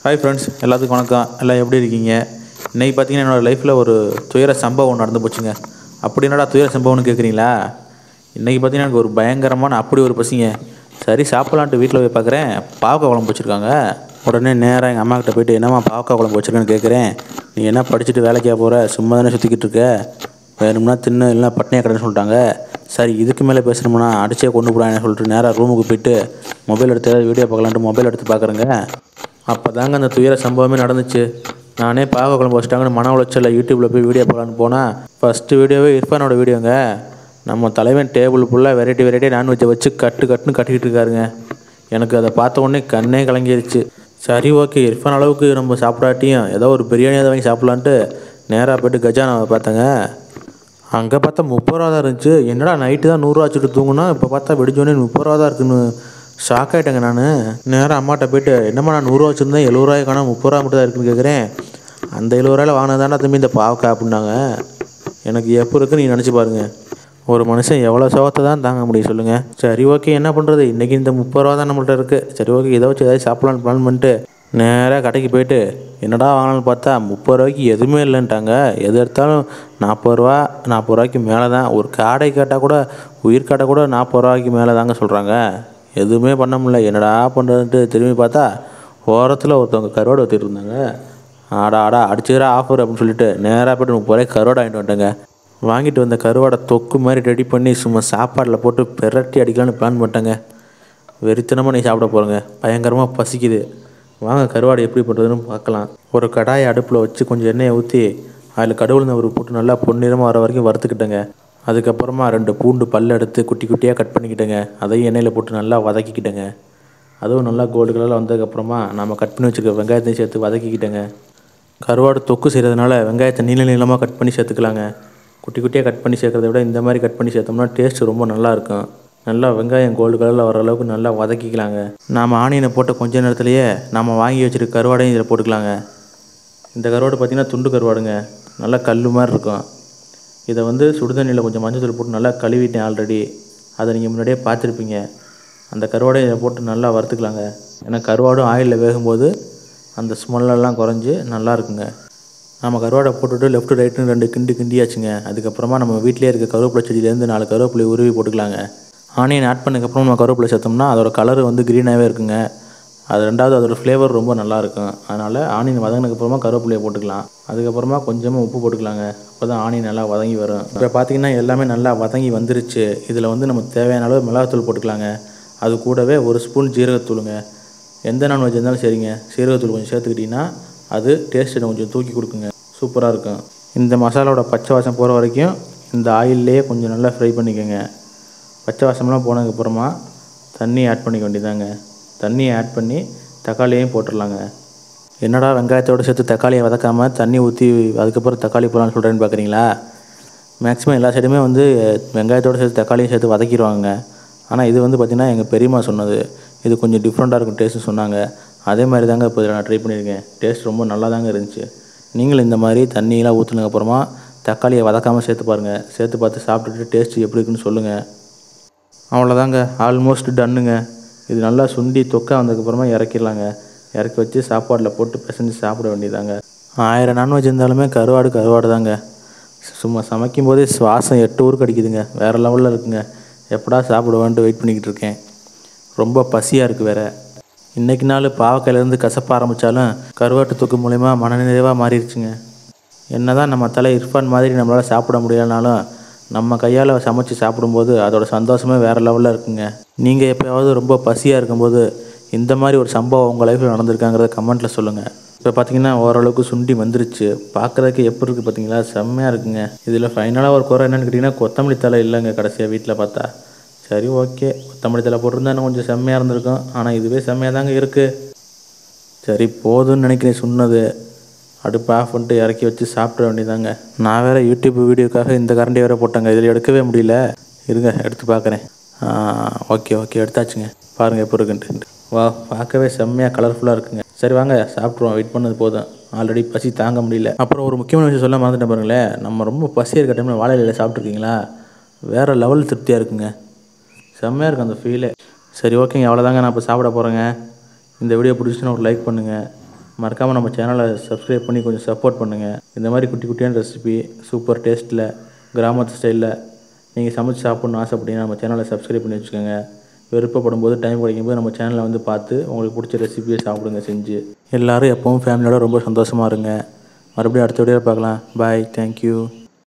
hi friends எல்லாத்துக்கும் வணக்கம் எல்லாம் எப்படி இருக்கீங்க இன்றைக்கி பார்த்தீங்கன்னா என்னோடய லைஃப்பில் ஒரு துயர சம்பவம் நடந்து போச்சுங்க அப்படி என்னடா துயர சம்பவம்னு கேட்குறீங்களா இன்றைக்கி பார்த்தீங்கன்னா எனக்கு ஒரு பயங்கரமான அப்படி ஒரு பசிங்க சரி சாப்பிட்லான்ட்டு வீட்டில் போய் பார்க்குறேன் பாவக்காய் குழம்பு வச்சுருக்காங்க உடனே நேராக எங்கள் அம்மா கிட்ட போயிட்டு என்னம்மா பாவக்காய் குழம்பு வச்சுருக்கேன்னு கேட்குறேன் நீ என்ன படிச்சுட்டு வேலைக்கா போகிற சும்மா தானே சுற்றிக்கிட்டு இருக்க வேணும்னா தின்னு இல்லைனா பட்னியாக கடைன்னு சொல்லிட்டாங்க சரி இதுக்கு மேலே பேசணும்னா அடிச்சே கொண்டு போடான்னு சொல்லிட்டு நேராக ரூமுக்கு போயிட்டு மொபைல் எடுத்து ஏதாவது வீடியோ பார்க்கலான்ட்டு மொபைல் எடுத்து பார்க்குறேங்க அப்போ தாங்க அந்த துயர சம்பவமே நடந்துச்சு நானே பாக குழம்பு வச்சிட்டாங்கன்னு மன உளைச்சலில் யூடியூப்பில் போய் வீடியோ பார்க்கலான்னு போனால் ஃபஸ்ட்டு வீடியோவே இர்ஃபானோட வீடியோங்க நம்ம தலைவன் டேபிள் ஃபுல்லாக வெரைட்டி வெரைட்டியாக நான்வெஜ்ஜை வச்சு கட்டு கட்டுன்னு கட்டிக்கிட்டு இருக்காருங்க எனக்கு அதை பார்த்த உடனே கண்ணே கலங்கிருச்சு சரி ஓகே இர்ஃபான் அளவுக்கு நம்ம சாப்பிடாட்டியும் ஏதோ ஒரு பிரியாணியாக வாங்கி சாப்பிட்லான்ட்டு நேராக போயிட்டு கஜானாவை பார்த்தேங்க அங்கே பார்த்தா முப்பது ரூபா தான் இருந்துச்சு என்னடா நைட்டு தான் நூறுரூவா வச்சுட்டு தூங்குனா இப்போ பார்த்தா வெடிச்சோடனே முப்பது ரூபா தான் இருக்குன்னு ஷாக் ஆகிட்டேங்க நான் நேராக அம்மாட்ட போயிட்டு என்னம்மா நான் நூறுரூவா வச்சுருந்தேன் எழுபது ரூபாய் காணா முப்பது ரூபா மட்டும் தான் இருக்குன்னு கேட்குறேன் அந்த எழுபது ரூபாயில் வாங்கினதாண்டா தம்பி இந்த பாவக்காய் அப்படின்னாங்க எனக்கு எப்போ இருக்குன்னு நீங்கள் நினச்சி பாருங்கள் ஒரு மனுஷன் எவ்வளோ சோகத்தை தான் தாங்க முடியும் சொல்லுங்கள் சரி ஓகே என்ன பண்ணுறது இன்றைக்கி இந்த முப்பது ரூபா தான் நம்மள்ட்ட இருக்குது சரி ஓகே இதை வச்சு ஏதாவது சாப்பிட்லான்னு பிளான் பண்ணிட்டு நேராக கடைக்கு போயிட்டு என்னடா வாங்கலாம்னு பார்த்தா முப்பது ரூபாய்க்கு எதுவுமே இல்லைன்ட்டாங்க எது எடுத்தாலும் நாற்பது ரூபா நாற்பது ரூபாய்க்கு மேலே தான் ஒரு காடை கேட்டால் கூட உயிர் காட்டை கூட நாற்பது ரூபாய்க்கு மேலே தாங்க சொல்கிறாங்க எதுவுமே பண்ண முடியல என்னடா பண்ணுறதுன்ட்டு திரும்பி பார்த்தா ஓரத்தில் ஒருத்தவங்க கருவாடு ஊற்றிட்டு இருந்தாங்க ஆடா ஆடா அடிச்சுக்கிறா ஆஃபர் அப்படின்னு சொல்லிட்டு நேராக போய்ட்டு முப்பது ரூபாய்க்கு கருவாடு வாங்கிட்டு வந்துட்டேங்க வாங்கிட்டு வந்த கருவாடை தொக்கு மாதிரி ரெடி பண்ணி சும்மா சாப்பாடில் போட்டு பெரட்டி அடிக்கலான்னு பிளான் பண்ணிட்டேங்க வெறித்தனமாக நீ சாப்பிட போகிறேங்க பயங்கரமாக பசிக்குது வாங்க கருவாடு எப்படி பண்ணுறதுன்னு பார்க்கலாம் ஒரு கடாயை அடுப்பில் வச்சு கொஞ்சம் எண்ணெயை ஊற்றி அதில் கடவுள் ஒரு போட்டு நல்லா பொன்னிறமாக வர வரைக்கும் வறுத்துக்கிட்டேங்க அதுக்கப்புறமா ரெண்டு பூண்டு பல் எடுத்து குட்டி குட்டியாக கட் பண்ணிக்கிட்டேங்க அதையும் எண்ணெயில் போட்டு நல்லா வதக்கிக்கிட்டேங்க அதுவும் நல்லா கோல்டு கலரில் வந்ததுக்கப்புறமா நம்ம கட் பண்ணி வச்சுருக்க வெங்காயத்தையும் சேர்த்து வதக்கிக்கிட்டேங்க கருவாடு தொக்கு செய்கிறதுனால வெங்காயத்தை நீள நீளமாக கட் பண்ணி சேர்த்துக்கலாங்க குட்டி குட்டியாக கட் பண்ணி சேர்க்குறத விட இந்த மாதிரி கட் பண்ணி சேர்த்தோம்னா டேஸ்ட் ரொம்ப நல்லாயிருக்கும் நல்லா வெங்காயம் கோல்டு கலரில் வர அளவுக்கு நல்லா வதக்கிக்கலாங்க நாம் ஆனியனை போட்ட கொஞ்ச நேரத்துலையே நம்ம வாங்கி வச்சுருக்க கருவாடையும் இதில் போட்டுக்கலாங்க இந்த கருவாடு பார்த்திங்கன்னா துண்டு கருவாடுங்க நல்லா கல் மாதிரி இருக்கும் இதை வந்து சுடுதண்ணியில் கொஞ்சம் மஞ்சள் தூள் போட்டு நல்லா கழுவிட்டேன் ஆல்ரெடி அதை நீங்கள் முன்னாடியே பார்த்துருப்பீங்க அந்த கருவாடையும் இதை போட்டு நல்லா வறுத்துக்கலாங்க ஏன்னா கருவாடும் ஆயிலில் வேகும்போது அந்த ஸ்மெல்லெல்லாம் குறைஞ்சி நல்லா இருக்குங்க நம்ம கருவாடை போட்டுட்டு லெஃப்ட் ரைட்டுன்னு ரெண்டு கிண்டி கிண்டியாச்சுங்க அதுக்கப்புறமா நம்ம வீட்டிலே இருக்க கருவேப்பிலை செடியிலேருந்து நாலு கருவேப்பிலை உருவி போட்டுக்கலாங்க ஆனியன் ஆட் பண்ணதுக்கப்புறம் நம்ம கருவேப்பிலை சேர்த்தோம்னா அதோட கலர் வந்து க்ரீனாகவே இருக்குங்க அது ரெண்டாவது அதோட ஃப்ளேவர் ரொம்ப நல்லாயிருக்கும் அதனால் ஆனியன் வதங்கினதுக்கப்புறமா கருவேப்பிலையை போட்டுக்கலாம் அதுக்கப்புறமா கொஞ்சமாக உப்பு போட்டுக்கலாங்க அப்போ தான் ஆனியன் நல்லா வதங்கி வரும் இப்போ பார்த்திங்கன்னா எல்லாமே நல்லா வதங்கி வந்துருச்சு இதில் வந்து நம்ம தேவையான அளவு மிளகாத்தூள் போட்டுக்கலாங்க அது கூடவே ஒரு ஸ்பூன் ஜீரகத்தூளுங்க எந்த நான்வெஜ் இருந்தாலும் சரிங்க சீரகத்தூள் கொஞ்சம் சேர்த்துக்கிட்டிங்கன்னா அது டேஸ்ட்டை கொஞ்சம் தூக்கி கொடுக்குங்க சூப்பராக இருக்கும் இந்த மசாலாவோட பச்சை வாசம் போகிற வரைக்கும் இந்த ஆயில்லையே கொஞ்சம் நல்லா ஃப்ரை பண்ணிக்கோங்க பச்சை வாசம்லாம் போனதுக்கப்புறமா தண்ணி ஆட் பண்ணிக்க வேண்டியதாங்க தண்ணியை ஆட் பண்ணி தக்காளியையும் போட்டுடலாங்க என்னடா வெங்காயத்தோடு சேர்த்து தக்காளியை வதக்காமல் தண்ணி ஊற்றி அதுக்கப்புறம் தக்காளி போடலான்னு சொல்கிறேன்னு பார்க்குறீங்களா மேக்ஸிமம் எல்லா சைடுமே வந்து வெங்காயத்தோடு சேர்த்து தக்காளியும் சேர்த்து வதக்கிடுவாங்க ஆனால் இது வந்து பார்த்திங்கன்னா எங்கள் பெரியம்மா சொன்னது இது கொஞ்சம் டிஃப்ரெண்ட்டாக இருக்கும் டேஸ்ட்டு சொன்னாங்க அதே மாதிரி தாங்க இப்போ நான் ட்ரை பண்ணியிருக்கேன் டேஸ்ட் ரொம்ப நல்லா தாங்க இருந்துச்சு நீங்களும் இந்த மாதிரி தண்ணியெலாம் ஊற்றுனதுக்கப்புறமா தக்காளியை வதக்காமல் சேர்த்து பாருங்கள் சேர்த்து பார்த்து சாப்பிட்டுட்டு டேஸ்ட் எப்படி இருக்குன்னு சொல்லுங்கள் அவ்வளோதாங்க ஆல்மோஸ்ட் டன்னுங்க இது நல்லா சுண்டி தொக்கா வந்ததுக்கப்புறமா இறக்கிடலாங்க இறக்கி வச்சு சாப்பாடில் போட்டு பிசைஞ்சு சாப்பிட வேண்டியதாங்க ஆயிரம் நான்வெஜ் இருந்தாலுமே கருவாடு கருவாடு தாங்க சும்மா சமைக்கும் போதே சுவாசம் எட்டு ஊருக்கு அடிக்குதுங்க வேறு லெவலில் இருக்குங்க எப்படா சாப்பிடுவேன்ட்டு வெயிட் பண்ணிக்கிட்டு இருக்கேன் ரொம்ப பசியாக இருக்குது வேறு இன்றைக்கி நாள் பாவக்காயிலேருந்து கசப்ப ஆரம்பித்தாலும் கருவாட்டு தொக்கு மூலயமா மனநிறைவாக மாறிடுச்சுங்க என்ன தான் நம்ம தலை இர்ஃபான் மாதிரி நம்மளால் சாப்பிட முடியலனாலும் நம்ம கையால் சமைச்சு சாப்பிடும்போது அதோட சந்தோஷமே வேறு லெவலில் இருக்குங்க நீங்கள் எப்போயாவது ரொம்ப பசியாக இருக்கும்போது இந்த மாதிரி ஒரு சம்பவம் உங்கள் லைஃப்பில் நடந்திருக்காங்கிறத கமெண்ட்டில் சொல்லுங்கள் இப்போ பார்த்தீங்கன்னா ஓரளவுக்கு சுண்டி வந்துருச்சு பார்க்குறதுக்கு எப்படி இருக்குது பார்த்தீங்களா செம்மையாக இருக்குங்க இதில் ஃபைனலாக ஒரு குறை என்னென்னு கேட்டிங்கன்னா கொத்தமல்லி தலை இல்லைங்க கடைசியாக வீட்டில் பார்த்தா சரி ஓகே கொத்தமல்லி தலை போட்டிருந்தா இன்னும் கொஞ்சம் செம்மையாக இருந்திருக்கும் ஆனால் இதுவே செம்மையாக தாங்க இருக்குது சரி போதும்னு நினைக்கிறேன் சொன்னது அடுப்பு ஆஃப் பண்ணிட்டு இறக்கி வச்சு சாப்பிட வேண்டியதாங்க நான் வேறு யூடியூப் வீடியோக்காக இந்த கரண்டி வேறு போட்டேங்க இதில் எடுக்கவே முடியல இருங்க எடுத்து பார்க்குறேன் ஓகே ஓகே எடுத்தாச்சுங்க பாருங்கள் எப்போ இருக்குன்ட்டு வா பார்க்கவே செம்மையாக கலர்ஃபுல்லாக இருக்குங்க சரி வாங்க சாப்பிட்ருவோம் வெயிட் பண்ணது போதும் ஆல்ரெடி பசி தாங்க முடியல அப்புறம் ஒரு முக்கியமான விஷயம் சொல்ல மறந்துட்டேன் பாருங்களேன் நம்ம ரொம்ப பசி இருக்க டைமில் வாழை இலையில சாப்பிட்ருக்கீங்களா வேறு லெவல் திருப்தியாக இருக்குங்க செம்மையாக இருக்கும் அந்த ஃபீலே சரி ஓகேங்க அவ்வளோதாங்க நான் இப்போ சாப்பிட போகிறேங்க இந்த வீடியோ பிடிச்சிச்சுன்னா ஒரு லைக் பண்ணுங்கள் மறக்காமல் நம்ம சேனலை சப்ஸ்கிரைப் பண்ணி கொஞ்சம் சப்போர்ட் பண்ணுங்கள் இந்த மாதிரி குட்டி குட்டியான ரெசிபி சூப்பர் டேஸ்ட்டில் கிராமத்து ஸ்டைலில் நீங்கள் சமைச்சு சாப்பிட்ணுன்னு ஆசைப்பட்டீங்கன்னா நம்ம சேனலை சப்ஸ்கிரைப் பண்ணி வச்சுக்கோங்க விருப்பப்படும் போது டைம் கிடைக்கும் போது நம்ம சேனலை வந்து பார்த்து உங்களுக்கு பிடிச்ச ரெசிபியை சாப்பிடுங்க செஞ்சு எல்லோரும் எப்பவும் ஃபேமிலியோட ரொம்ப சந்தோஷமாக இருங்க மறுபடியும் அடுத்த வீடியோவில் பார்க்கலாம் பாய் தேங்க்யூ